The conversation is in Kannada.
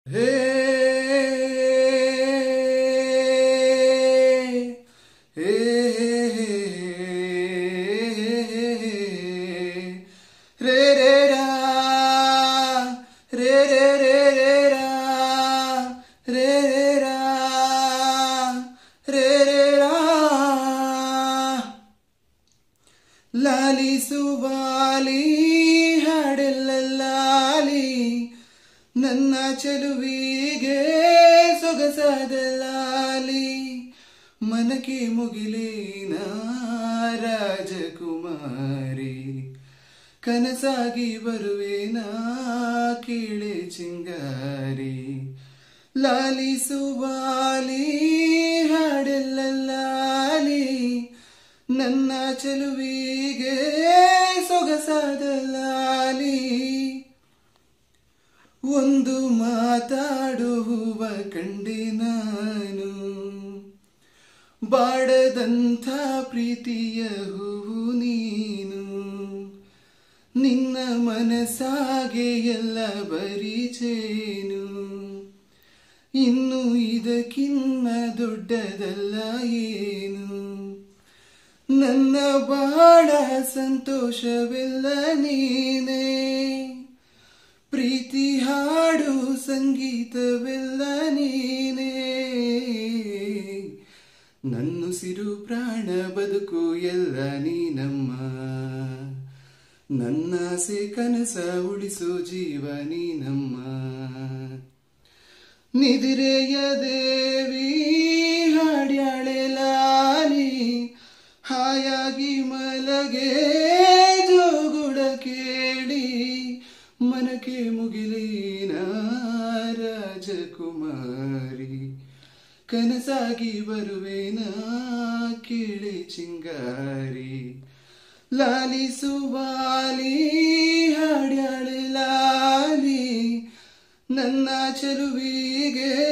ಹೇ ಹೇ ರೇ ರೇ ರಾ ರೇ ರೇ ರೇ ರೇ ರಾ ರೇ ರೇ ರಾ ರೇ ರೇ ರಾ ಲಾಲಿಸುವಾಲಿ ಹಾಡೆಲ್ಲ ಲಾಲಿ ನನ್ನ ಚೆಲುವಿಗೆ ಸೊಗಸಾದ ಲಾಲಿ ಮನಕ್ಕೆ ಮುಗಿಲೇನ ರಾಜಕುಮಾರಿ ಕನಸಾಗಿ ಬರುವೇನ ಕೀಳೆ ಚಿಂಗಾರಿ ಲಾಲಿಸುವಾಲಿ ಹಾಡೆಲ್ಲ ಲಾಲಿ ನನ್ನ ಚೆಲುವಿಗೆ ಸೊಗಸಾದ ಲಾಲಿ ಒಂದು ಮಾತಾಡುವ ಕಂಡೆ ನಾನು ಬಾಡದಂಥ ಪ್ರೀತಿಯ ಹೂವು ನೀನು ನಿನ್ನ ಮನಸ್ಸಾಗೆ ಎಲ್ಲ ಬರಿಚೇನು ಇನ್ನು ಇದಕ್ಕಿನ್ನ ದೊಡ್ಡದಲ್ಲ ಏನು ನನ್ನ ಬಾಳ ಸಂತೋಷವೆಲ್ಲ ನೀನೇ ಪ್ರೀತಿ ಹಾಡು ಸಂಗೀತವೆಲ್ಲ ನೀನೇ ನನ್ನುಸಿರು ಪ್ರಾಣ ಬದುಕು ಎಲ್ಲ ನೀನಮ್ಮ ನನ್ನಾಸೆ ಕನಸ ಉಳಿಸೋ ಜೀವ ನೀನಮ್ಮ ನಿದಿರೆಯ ದೇವಿ ಹಾಡ್ಯಾಳೆ ಲಾಲಿ ಹಾಯಾಗಿ ಮಲಗೆ ಜೋಗುಡ ಕೇಳಿ ಮನಕ್ಕೆ ಮುಗಿಲೇನ ರಾಜಕುಮಾರಿ ಕನಸಾಗಿ ಬರುವೇನ ಕೇಳಿ ಚಿಂಗಾರಿ ಲಾಲಿಸುವಾಲಿ ಹಾಡ್ಯಾಳೆ ಲಾಲಿ ನನ್ನ ಚೆಲುವಿಗೆ